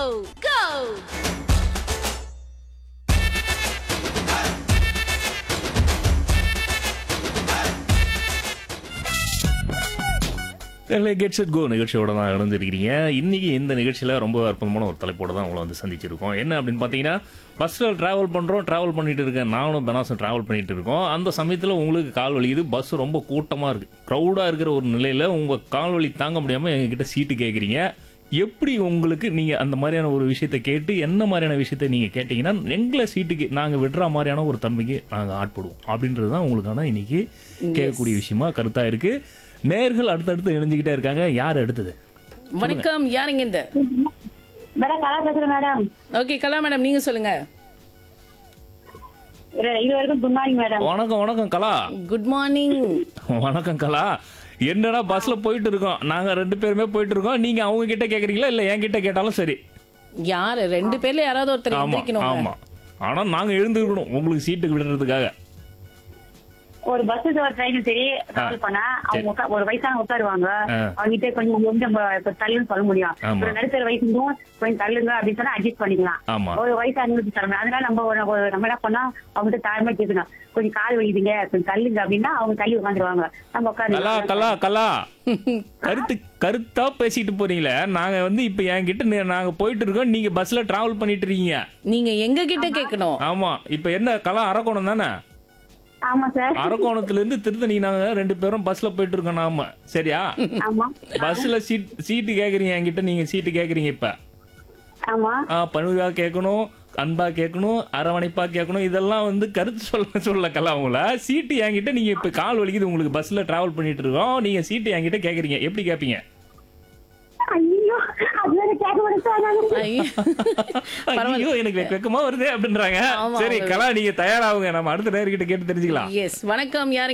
go! Get set go நிகழ்ச்சியோட தான் இணைஞ்சிருக்கிறீங்க இன்னைக்கு இந்த நிகழ்ச்சியில் ரொம்ப அற்புதமான ஒரு தலைப்போட தான் உங்களை வந்து சந்திச்சிருக்கோம் என்ன அப்படின்னு பார்த்தீங்கன்னா பஸ்ஸில் ட்ராவல் பண்ணுறோம் ட்ராவல் பண்ணிட்டு இருக்கேன் நானும் பெனாசும் ட்ராவல் பண்ணிட்டு இருக்கோம் அந்த சமயத்தில் உங்களுக்கு கால் வலிக்குது பஸ் ரொம்ப கூட்டமாக இருக்குது க்ரௌடாக இருக்கிற ஒரு நிலையில் உங்கள் கால் வலி தாங்க முடியாமல் எங்ககிட்ட சீட்டு கேட்குறீங்க எப்படி உங்களுக்கு நீங்கள் அந்த மாதிரியான ஒரு விஷயத்தை கேட்டு என்ன மாதிரியான விஷயத்தை நீங்கள் கேட்டிங்கன்னா எங்களை சீட்டுக்கு நாங்கள் விடுற மாதிரியான ஒரு தன்மைக்கு நாங்கள் ஆட்படுவோம் அப்படின்றது தான் உங்களுக்கான இன்னைக்கு கேட்கக்கூடிய விஷயமா கருத்தாக இருக்குது நேர்கள் அடுத்தடுத்து இணைஞ்சுக்கிட்டே இருக்காங்க யார் அடுத்தது வணக்கம் யாருங்க இந்த மேடம் கலா பேசுறேன் மேடம் ஓகே கலா மேடம் நீங்க சொல்லுங்க இது- இது வரைக்கும் குட் மார்னிங் மேடம் வணக்கம் வணக்கம் கலா குட் மார்னிங் வணக்கம் கலா என்னடா பஸ்ல போயிட்டு இருக்கோம் நாங்க ரெண்டு பேருமே போயிட்டு இருக்கோம் நீங்க அவங்க கிட்ட கேக்குறீங்களா இல்ல என் கிட்ட கேட்டாலும் சரி யாரு ரெண்டு பேர்ல யாராவது ஒருத்தர் ஆமா எந்திரிக்கணும் ஆமா ஆனா நாங்க எழுந்துக்கணும் உங்களுக்கு சீட்டுக்கு விடுறதுக்காக ஒரு பஸ் ஒரு ட்ரெயின் சரி டிராவல் பண்ணா அவங்க உட்கா- ஒரு வயசான உட்காருவாங்க ஆ. அவங்ககிட்ட கொஞ்சம் கொஞ்சம் இப்ப தள்ளுன்னு சொல்ல முடியும் ஆமா. ஒரு நடுத்தர வயசுக்கும் கொஞ்சம் தள்ளுங்க அப்படின்னு சொன்னா அட்ஜஸ்ட் பண்ணிக்கலாம் ஆமா ஒரு வயசானவங்களுக்கு தரணும் அதனால நம்ம ஒரு- ஒரு- நம்ம என்ன பண்ணா அவங்ககிட்ட தாழ்மை கேட்கணும் கொஞ்சம் கால் வலிக்குதுங்க கொஞ்சம் தள்ளுங்க அப்படின்னா அவங்க தள்ளி உட்காந்துருவாங்க நம்ம கலா உட்காந்து கலா கலா கருத்து கருத்தா பேசிட்டு போறீங்களே நாங்க வந்து இப்ப என்கிட்ட நே- நாங்க போயிட்டு இருக்கோம் நீங்க பஸ்ல டிராவல் பண்ணிட்டு இருக்கீங்க நீங்க எங்க கிட்ட கேட்கணும் ஆமா இப்ப என்ன கலா அரக்கோணம் தானே ஆமா சார் அரக்கோணத்துல இருந்து திருத்தணி நாங்க ரெண்டு பேரும் பஸ்ல போயிட்டு இருக்கோம் நாம சரியா ஆமா பஸ்ல சீட் சீட்டு கேக்குறீங்க என்கிட்ட நீங்க சீட்டு கேக்குறீங்க இப்ப ஆமா ஆ, பணிவா கேட்கணும் அன்பா கேட்கணும் அரவணைப்பா கேட்கணும் இதெல்லாம் வந்து கருத்து சொல்ல சொல்ல கலாமுல சீட்டு என்கிட்ட நீங்க இப்ப கால் வலிக்குது உங்களுக்கு பஸ்ல டிராவல் பண்ணிட்டு இருக்கோம் நீங்க சீட்டு என்கிட்ட கேக்குறீங்க எப்படி கேப்பீங்க ஐயோ அது வேற கேட்க மாட்டேன் ஐயோ. பரவாயில்ல. ஐயோ எனக்கு வெக்க- வெக்கமா வருதே அப்படின்றாங்க ஆமா, சரி ஆமா. கலா நீங்க தயாராகுங்க நம்ம அடுத்த நேர்கிட்ட கேட்டு தெரிஞ்சுக்கலாம் எஸ் வணக்கம் யாருங்க